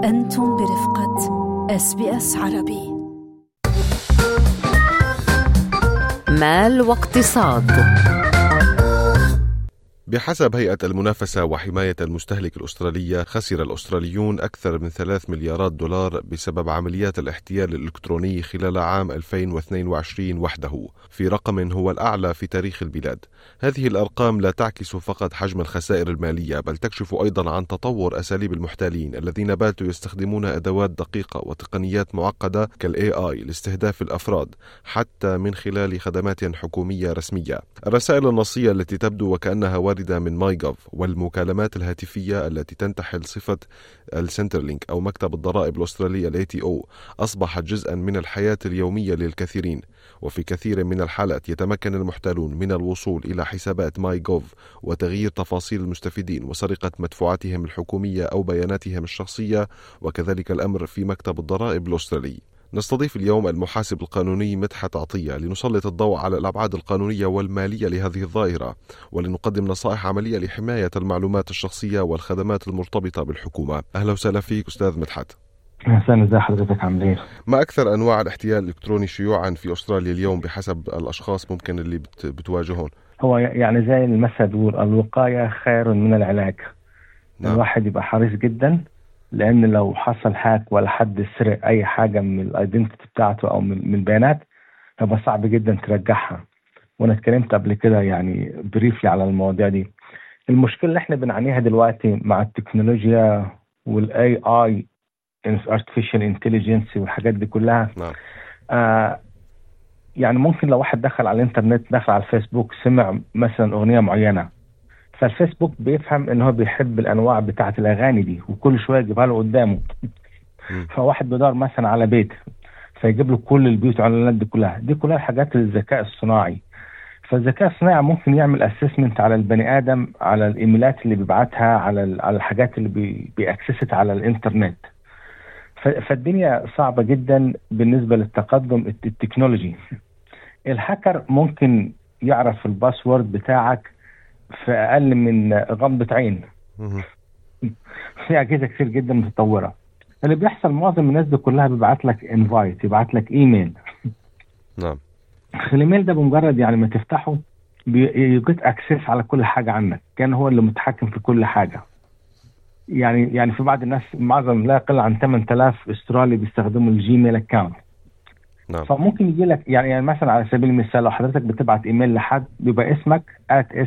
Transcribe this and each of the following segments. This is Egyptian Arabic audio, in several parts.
أنتم برفقة اس بي اس عربي مال واقتصاد بحسب هيئة المنافسة وحماية المستهلك الأسترالية خسر الأستراليون أكثر من ثلاث مليارات دولار بسبب عمليات الاحتيال الإلكتروني خلال عام 2022 وحده في رقم هو الأعلى في تاريخ البلاد هذه الأرقام لا تعكس فقط حجم الخسائر المالية بل تكشف أيضا عن تطور أساليب المحتالين الذين باتوا يستخدمون أدوات دقيقة وتقنيات معقدة كالاي اي لاستهداف الأفراد حتى من خلال خدمات حكومية رسمية الرسائل النصية التي تبدو وكأنها واردة من ماي جوف والمكالمات الهاتفية التي تنتحل صفة السنترلينك أو مكتب الضرائب الأسترالية الاي تي او أصبحت جزءا من الحياة اليومية للكثيرين وفي كثير من الحالات يتمكن المحتالون من الوصول إلى حسابات ماي جوف وتغيير تفاصيل المستفيدين وسرقة مدفوعاتهم الحكومية أو بياناتهم الشخصية وكذلك الأمر في مكتب الضرائب الأسترالي نستضيف اليوم المحاسب القانوني مدحت عطية لنسلط الضوء على الأبعاد القانونية والمالية لهذه الظاهرة ولنقدم نصائح عملية لحماية المعلومات الشخصية والخدمات المرتبطة بالحكومة أهلا وسهلا فيك أستاذ مدحت اهلا ازي حضرتك عامل ايه؟ ما أكثر أنواع الاحتيال الإلكتروني شيوعا في أستراليا اليوم بحسب الأشخاص ممكن اللي بت- بتواجهون هو يعني زي المثل بيقول الوقايه خير من العلاج نعم. الواحد يبقى حريص جدا لان لو حصل هاك ولا حد سرق اي حاجه من الايدنتيتي بتاعته او من من البيانات هيبقى صعب جدا ترجعها وانا اتكلمت قبل كده يعني بريفلي على المواضيع دي المشكله اللي احنا بنعانيها دلوقتي مع التكنولوجيا والاي اي artificial intelligence والحاجات دي كلها نعم آه يعني ممكن لو واحد دخل على الانترنت دخل على الفيسبوك سمع مثلا اغنيه معينه فالفيسبوك بيفهم ان هو بيحب الانواع بتاعه الاغاني دي وكل شويه يجيبها له قدامه مم. فواحد بيدور مثلا على بيت فيجيب له كل البيوت والاعلانات دي كلها دي كلها حاجات الذكاء الصناعي فالذكاء الصناعي ممكن يعمل اسسمنت على البني ادم على الايميلات اللي بيبعتها على ال- على الحاجات اللي بي بيأكسست على الانترنت ف- فالدنيا صعبه جدا بالنسبه للتقدم الت- التكنولوجي الهاكر ممكن يعرف الباسورد بتاعك في اقل من غمضه عين مهم. في اجهزه كتير جدا متطوره اللي بيحصل معظم الناس دي كلها بيبعت لك انفايت يبعت لك ايميل نعم الايميل ده بمجرد يعني ما تفتحه بيجيت اكسس على كل حاجه عنك كان هو اللي متحكم في كل حاجه يعني يعني في بعض الناس معظم لا يقل عن 8000 استرالي بيستخدموا الجيميل اكونت نعم فممكن يجي لك يعني, يعني مثلا على سبيل المثال لو حضرتك بتبعت ايميل لحد بيبقى اسمك at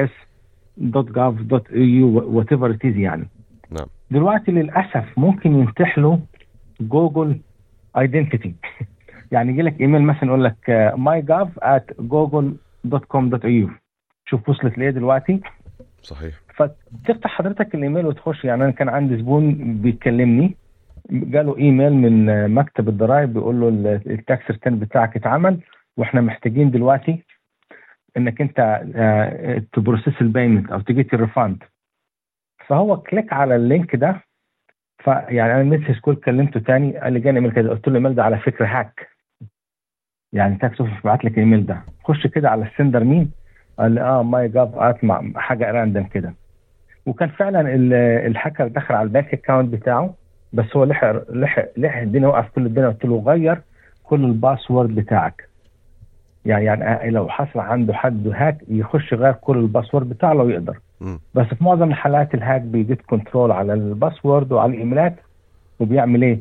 sbs.gov.au whatever it is يعني نعم دلوقتي للاسف ممكن ينتح له جوجل ايدنتيتي يعني يجي لك ايميل مثلا يقول لك ماي جاف at google.com.au شوف وصلت لايه دلوقتي صحيح فتفتح حضرتك الايميل وتخش يعني انا كان عندي زبون بيكلمني جاله ايميل من مكتب الضرائب بيقول له ال- التاكس ريتيرن بتاعك اتعمل واحنا محتاجين دلوقتي انك انت آه، تبروسيس البيمنت او تجيت الريفاند فهو كليك على اللينك ده فيعني انا نسي سكول كلمته تاني قال لي جاني ايميل كده قلت له الايميل ده على فكره هاك يعني تاكس اوفيس بعت لك الايميل ده خش كده على السندر مين قال لي اه ماي جاف ات مع حاجه راندم كده وكان فعلا ال- الهاكر دخل على البانك اكونت بتاعه بس هو لحق لحق لحق الدنيا وقف كل الدنيا قلت له غير كل الباسورد بتاعك يعني يعني لو حصل عنده حد هاك يخش يغير كل الباسورد بتاعه لو يقدر مم. بس في معظم الحالات الهاك بيجيت كنترول على الباسورد وعلى الايميلات وبيعمل ايه؟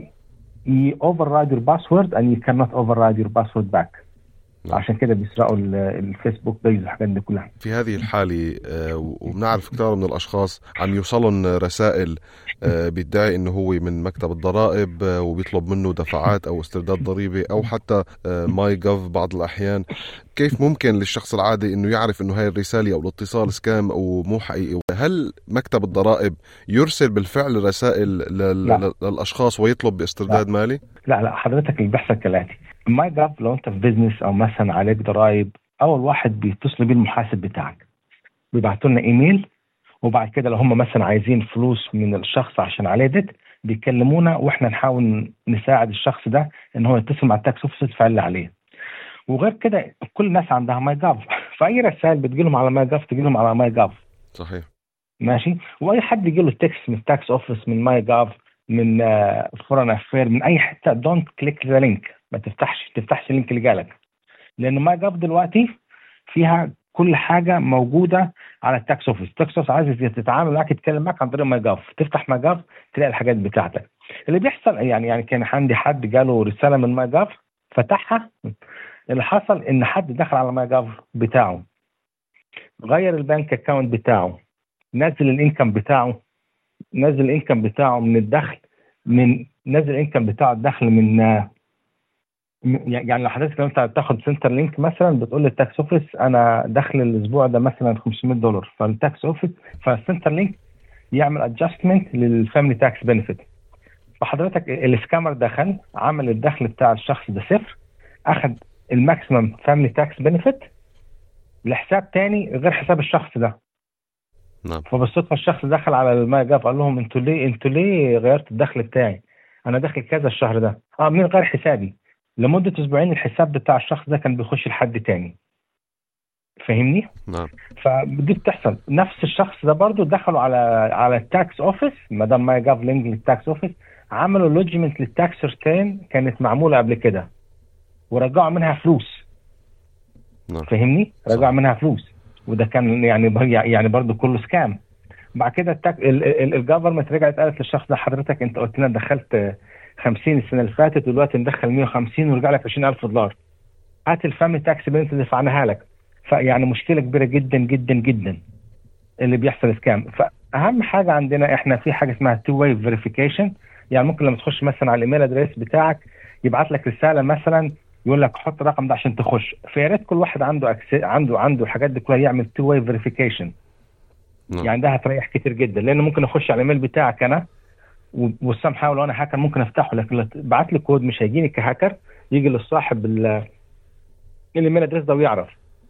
اوفر رايد يور باسورد and you cannot override your password back نعم. عشان كده بيسرقوا ال- الفيسبوك بيج والحاجات دي كلها في هذه الحالة آه، وبنعرف كثير من الأشخاص عم يوصلهم رسائل آه، بيدعي إنه هو من مكتب الضرائب آه، وبيطلب منه دفعات أو استرداد ضريبي أو حتى ماي جوف بعض الأحيان كيف ممكن للشخص العادي إنه يعرف إنه هاي الرسالة أو الاتصال سكام أو مو حقيقي هل مكتب الضرائب يرسل بالفعل رسائل لل- لا. لل- للأشخاص ويطلب باسترداد مالي؟ لا لا حضرتك اللي بيحصل كالاتي ماي جاف لو انت في بيزنس او مثلا عليك ضرائب اول واحد بيتصل بيه المحاسب بتاعك بيبعتوا لنا ايميل وبعد كده لو هم مثلا عايزين فلوس من الشخص عشان عليه ديت بيكلمونا واحنا نحاول نساعد الشخص ده ان هو يتصل مع التاكس اوفيس يدفع اللي عليه وغير كده كل الناس عندها ماي جاف فاي رسائل بتجي لهم على ماي جاف تجي لهم على ماي جاف صحيح ماشي واي حد يجي له تكست من التاكس اوفيس من ماي جاف من فورن افير من اي حته دونت كليك ذا لينك ما تفتحش تفتحش اللينك اللي جالك لان ماي جاف دلوقتي فيها كل حاجه موجوده على التاكس اوفيس التاكس اوفيس عايز تتعامل معاك يتكلم معاك عن طريق ماي جاف تفتح ماي جاف تلاقي الحاجات بتاعتك اللي بيحصل يعني يعني كان عندي حد جاله رساله من ماي جاف فتحها اللي حصل ان حد دخل على ماي جاف بتاعه غير البنك اكونت بتاعه نزل الانكم بتاعه نزل الانكم بتاعه من الدخل من نزل الانكم بتاعه الدخل من يعني لو حضرتك لو انت بتاخد سنتر لينك مثلا بتقول للتاكس اوفيس انا دخل الاسبوع ده مثلا 500 دولار فالتاكس اوفيس فالسنتر لينك يعمل ادجستمنت للفاميلي تاكس بنفيت فحضرتك السكامر دخل عمل الدخل بتاع الشخص ده صفر اخذ الماكسيمم فاميلي تاكس بنفيت لحساب تاني غير حساب الشخص ده نعم فبالصدفه الشخص دخل على الماي جاف قال لهم انتوا ليه انتوا ليه غيرت الدخل بتاعي؟ انا داخل كذا الشهر ده اه مين غير حسابي؟ لمده اسبوعين الحساب بتاع الشخص ده كان بيخش لحد تاني فاهمني؟ نعم فدي بتحصل نفس الشخص ده برضو دخلوا على على التاكس اوفيس ما دام ماي جاف لينك للتاكس اوفيس عملوا لوجمنت للتاكس ريتيرن كانت معموله قبل كده ورجعوا منها فلوس نعم فاهمني؟ صح. رجعوا منها فلوس وده كان يعني يعني برضو كله سكام بعد كده التاك الجفرمنت رجعت قالت للشخص ده حضرتك انت قلت لنا دخلت 50 السنه اللي فاتت ودلوقتي ندخل 150 ورجع لك 20000 دولار هات الفاميلي تاكس اللي انت دفعناها لك فيعني مشكله كبيره جدا جدا جدا اللي بيحصل سكام فاهم حاجه عندنا احنا في حاجه اسمها تو واي فيريفيكيشن يعني ممكن لما تخش مثلا على الايميل ادريس بتاعك يبعت لك رساله مثلا يقول لك حط الرقم ده عشان تخش فيا ريت كل واحد عنده أكس... عنده عنده الحاجات دي كلها يعمل تو واي فيريفيكيشن نعم. يعني ده هتريح كتير جدا لان ممكن اخش على الايميل بتاعك انا والسام حاول وانا هاكر ممكن افتحه لكن لو بعت لي كود مش هيجيني كهاكر يجي للصاحب ال- الايميل ادريس ده ويعرف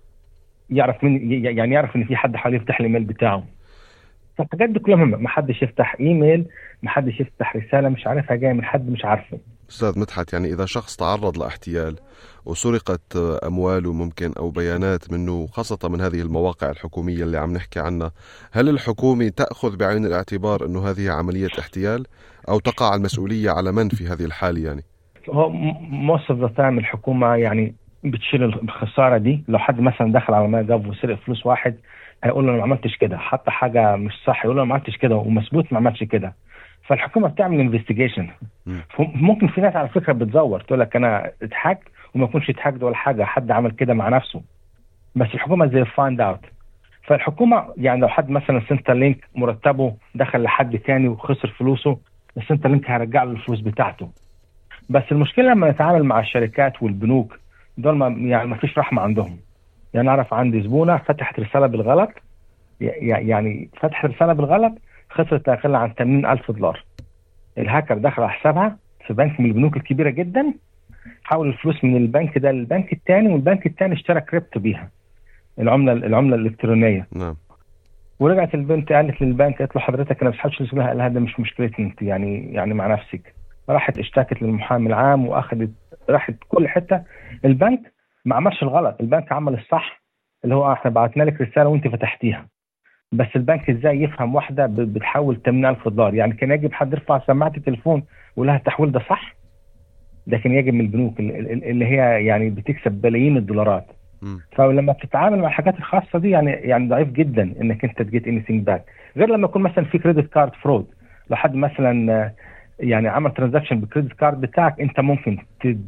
يعرف من يعني يعرف ان في حد حاول يفتح الايميل بتاعه فالحاجات دي كلها مهمه ما حدش يفتح ايميل ما حدش يفتح رساله مش عارفها جايه من حد مش عارفه استاذ مدحت يعني اذا شخص تعرض لاحتيال وسرقت امواله ممكن او بيانات منه خاصه من هذه المواقع الحكوميه اللي عم نحكي عنها هل الحكومه تاخذ بعين الاعتبار انه هذه عمليه احتيال او تقع المسؤوليه على من في هذه الحاله يعني هو موست اوف ذا تايم الحكومه يعني بتشيل الخساره دي لو حد مثلا دخل على ما جاب وسرق فلوس واحد هيقول له انا ما عملتش كده حط حاجه مش صح يقول له انا ما عملتش كده ومثبوت ما عملش كده فالحكومه بتعمل انفستيجيشن مم. ممكن في ناس على فكره بتزور تقول لك انا اتحاج وما يكونش اتحاج ولا حاجه حد عمل كده مع نفسه بس الحكومه زي فايند اوت فالحكومه يعني لو حد مثلا سنتر لينك مرتبه دخل لحد تاني وخسر فلوسه السنتر لينك هيرجع له الفلوس بتاعته بس المشكله لما نتعامل مع الشركات والبنوك دول ما يعني ما فيش رحمه عندهم يعني اعرف عندي زبونه فتحت رساله بالغلط ي- يعني فتحت رساله بالغلط خسرت لا يقل عن 80000 دولار الهاكر دخل على حسابها في بنك من البنوك الكبيره جدا حول الفلوس من البنك ده للبنك الثاني والبنك الثاني اشترى كريبتو بيها العمله العمله الالكترونيه نعم ورجعت البنت قالت للبنك قالت له حضرتك انا ما بسحبش فلوس قال لها ده مش مشكلتي انت يعني يعني مع نفسك راحت اشتكت للمحامي العام واخذت راحت كل حته البنك ما عملش الغلط البنك عمل الصح اللي هو احنا بعتنا لك رساله وانت فتحتيها بس البنك ازاي يفهم واحده ب- بتحول 80000 دولار يعني كان يجب حد يرفع سماعه التليفون ويقول لها التحويل ده صح لكن يجب من البنوك اللي- اللي اللي هي يعني بتكسب بلايين الدولارات مم. فلما بتتعامل مع الحاجات الخاصه دي يعني يعني ضعيف جدا انك انت تجيت اني ثينج باك غير لما يكون مثلا في كريدت كارد فرود لو حد مثلا آه، يعني عمل ترانزاكشن بالكريدت كارد بتاعك انت ممكن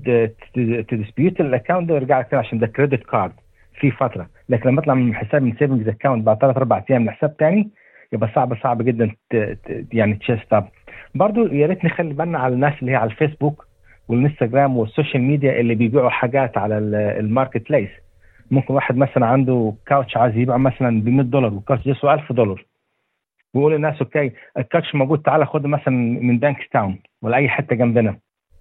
تديسبيوت الاكونت ده ويرجع لك تاني عشان ده كريدت كارد في فتره لكن لما اطلع من حساب من سيفنجز اكونت بعد ثلاث اربع ايام لحساب تاني يبقى صعب صعب جدا ت- ت- يعني تشيست اب برضو يا ريت نخلي بالنا على الناس اللي هي على الفيسبوك والانستغرام والسوشيال ميديا اللي بيبيعوا حاجات على ال- الماركت بليس ممكن واحد مثلا عنده كاوتش عايز يبيع مثلا ب 100 دولار والكاوتش يسوى 1000 دولار ويقول للناس اوكي الكاوتش موجود تعالى خده مثلا من بانك تاون ولا اي حته جنبنا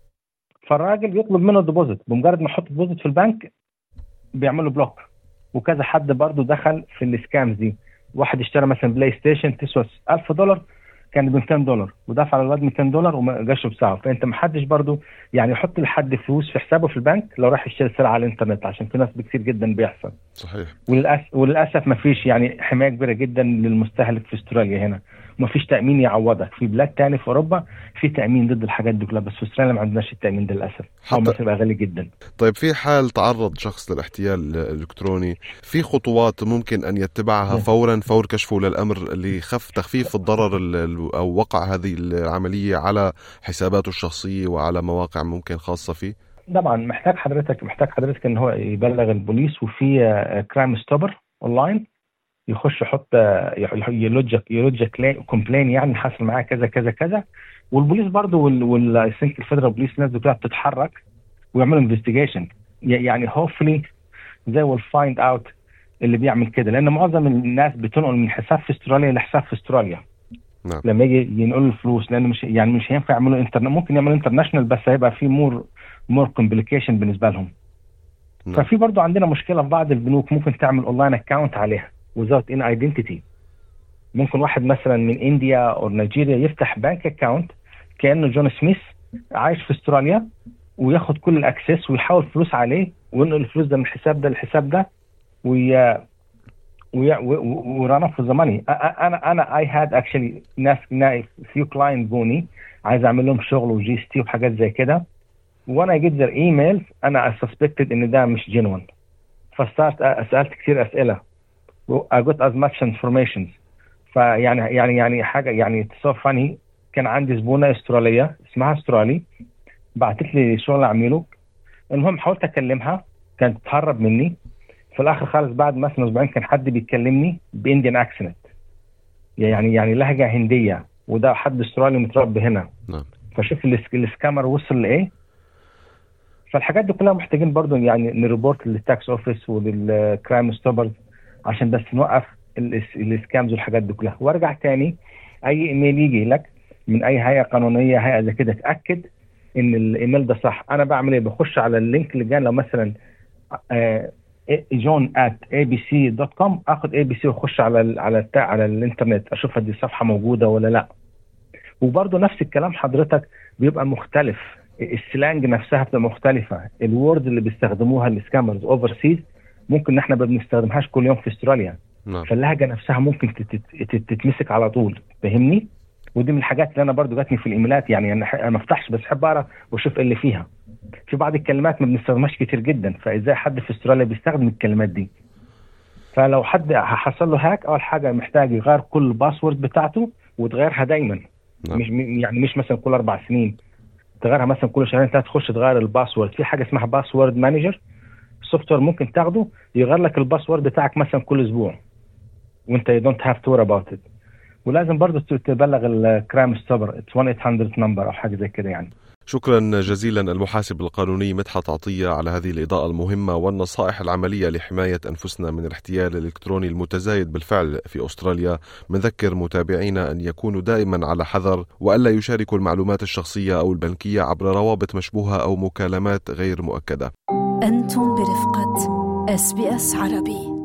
فالراجل يطلب منه ديبوزيت بمجرد ما يحط ديبوزيت في البنك بيعمل له بلوك وكذا حد برضه دخل في السكامز دي واحد اشترى مثلا بلاي ستيشن تسوى 1000 دولار كان ب 200 دولار ودفع للواد 200 دولار وما جاش بساعه فانت ما حدش برضه يعني يحط لحد فلوس في حسابه في البنك لو راح يشتري سلعه على الانترنت عشان في ناس كتير جدا بيحصل صحيح وللاسف وللاسف ما فيش يعني حمايه كبيره جدا للمستهلك في استراليا هنا ومفيش تامين يعوضك في بلاد تاني في اوروبا في تامين ضد الحاجات دي كلها بس في استراليا ما عندناش التامين ده للاسف او حتى- مثلا غالي جدا طيب في حال تعرض شخص للاحتيال الإلكتروني في خطوات ممكن أن يتبعها نعم. فورا فور كشفه للأمر لخف تخفيف الضرر ال- ال- أو وقع هذه العملية على حساباته الشخصية وعلى مواقع ممكن خاصة فيه طبعا محتاج حضرتك محتاج حضرتك ان هو يبلغ البوليس وفي كرايم ستوبر اونلاين يخش يحط آه، يح- يلوجك يلوجك كومبلين يعني حصل معاه كذا كذا كذا والبوليس برضه وال وال I think الفيدرال بوليس الناس دي كلها بتتحرك ويعملوا انفستيجيشن يعني هوفلي زي ويل فايند اوت اللي بيعمل كده لان معظم الناس بتنقل من حساب في استراليا لحساب في استراليا نعم. لما يجي ينقلوا الفلوس لان مش يعني مش هينفع يعملوا انترنت ممكن يعملوا انترناشونال بس هيبقى في مور مور كومبليكيشن بالنسبه لهم نعم. ففي برضو عندنا مشكله في بعض البنوك ممكن تعمل اونلاين اكونت عليها without ان ايدنتيتي ممكن واحد مثلا من انديا او نيجيريا يفتح بانك اكونت كانه جون سميث عايش في استراليا وياخد كل الاكسس ويحول فلوس عليه وينقل الفلوس ده من الحساب ده للحساب ده وي وران اوف ذا ماني انا انا اي هاد اكشلي ناس فيو كلاينت بوني عايز اعمل لهم شغل وجي اس تي وحاجات زي كده وانا جيت ذير ايميلز انا سسبكتد ان ده مش جينوين فصارت سالت كثير اسئله I got as much information فيعني يعني يعني حاجه يعني سو فاني كان عندي زبونه استراليه اسمها استرالي بعتت لي شغل اعمله المهم حاولت اكلمها كانت تهرب مني في الاخر خالص بعد مثلا اسبوعين كان حد بيكلمني بانديان اكسنت يعني يعني لهجه هنديه وده حد استرالي متربي هنا نعم. فشوف الس- السكامر وصل لايه فالحاجات دي كلها محتاجين برضو يعني نريبورت للتاكس اوفيس وللكرايم ستوبرز عشان بس نوقف الس- السكامز والحاجات دي كلها وارجع تاني اي ايميل يجي لك من اي هيئه قانونيه هيئه زي كده تاكد ان الايميل ده صح انا بعمل ايه بخش على اللينك اللي جاي لو مثلا آه، جون ات اي بي سي دوت كوم اخد اي بي سي واخش على ال على التا على الانترنت اشوف دي الصفحه موجوده ولا لا وبرضه نفس الكلام حضرتك بيبقى مختلف السلانج نفسها بتبقى مختلفه الوردز اللي بيستخدموها السكامرز اوفر سيز ممكن ان احنا ما بنستخدمهاش كل يوم في استراليا نعم فاللهجه نفسها ممكن تت- تت- تتمسك على طول فاهمني ودي من الحاجات اللي انا برضو جاتني في الايميلات يعني انا ح- أنا ما افتحش بس احب اقرا واشوف ايه اللي فيها في بعض الكلمات ما بنستخدمهاش كتير جدا فازاي حد في استراليا بيستخدم الكلمات دي فلو حد حصل له هاك اول حاجه محتاج يغير كل الباسورد بتاعته وتغيرها دايما نعم. مش م- يعني مش مثلا كل اربع سنين تغيرها مثلا كل شهرين ثلاثه تخش تغير الباسورد في حاجه اسمها باسورد مانجر سوفت وير ممكن تاخده يغير لك الباسورد بتاعك مثلا كل اسبوع وانت you don't have to worry about it ولازم برضه ت- تبلغ الكرايم ستوبر 1 800 نمبر او حاجه زي كده يعني شكرا جزيلا المحاسب القانوني مدحت عطية على هذه الإضاءة المهمة والنصائح العملية لحماية أنفسنا من الاحتيال الإلكتروني المتزايد بالفعل في أستراليا منذكر متابعينا أن يكونوا دائما على حذر وألا يشاركوا المعلومات الشخصية أو البنكية عبر روابط مشبوهة أو مكالمات غير مؤكدة أنتم برفقة اس بي اس عربي